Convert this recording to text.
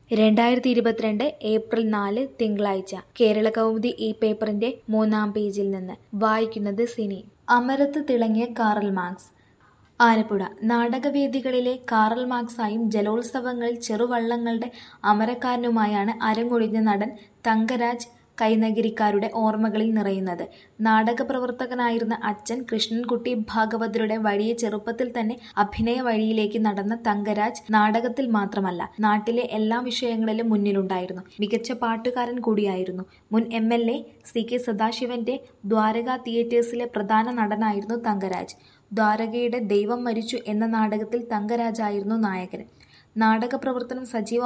രണ്ടായിരത്തി ഇരുപത്തിരണ്ട് ഏപ്രിൽ നാല് തിങ്കളാഴ്ച കേരള കൗമുദി ഈ പേപ്പറിന്റെ മൂന്നാം പേജിൽ നിന്ന് വായിക്കുന്നത് സിനി അമരത്ത് തിളങ്ങിയ കാറൽ മാർക്സ് ആലപ്പുഴ നാടകവേദികളിലെ കാറൽ മാർക്സായും ജലോത്സവങ്ങളിൽ ചെറുവള്ളങ്ങളുടെ അമരക്കാരനുമായാണ് അരങ്ങൊഴിഞ്ഞ നടൻ തങ്കരാജ് കൈനഗിരിക്കാരുടെ ഓർമ്മകളിൽ നിറയുന്നത് നാടകപ്രവർത്തകനായിരുന്ന അച്ഛൻ കൃഷ്ണൻകുട്ടി ഭാഗവതരുടെ വഴിയെ ചെറുപ്പത്തിൽ തന്നെ അഭിനയ വഴിയിലേക്ക് നടന്ന തങ്കരാജ് നാടകത്തിൽ മാത്രമല്ല നാട്ടിലെ എല്ലാ വിഷയങ്ങളിലും മുന്നിലുണ്ടായിരുന്നു മികച്ച പാട്ടുകാരൻ കൂടിയായിരുന്നു മുൻ M L A C K സദാശിവന്റെ ദ്വാരക തിയേറ്റേഴ്സിലെ പ്രധാന നടനായിരുന്നു തങ്കരാജ് ദ്വാരകയുടെ ദൈവം മരിച്ചു എന്ന നാടകത്തിൽ തങ്കരാജായിരുന്നു നായകൻ നാടക പ്രവർത്തനം സജീവ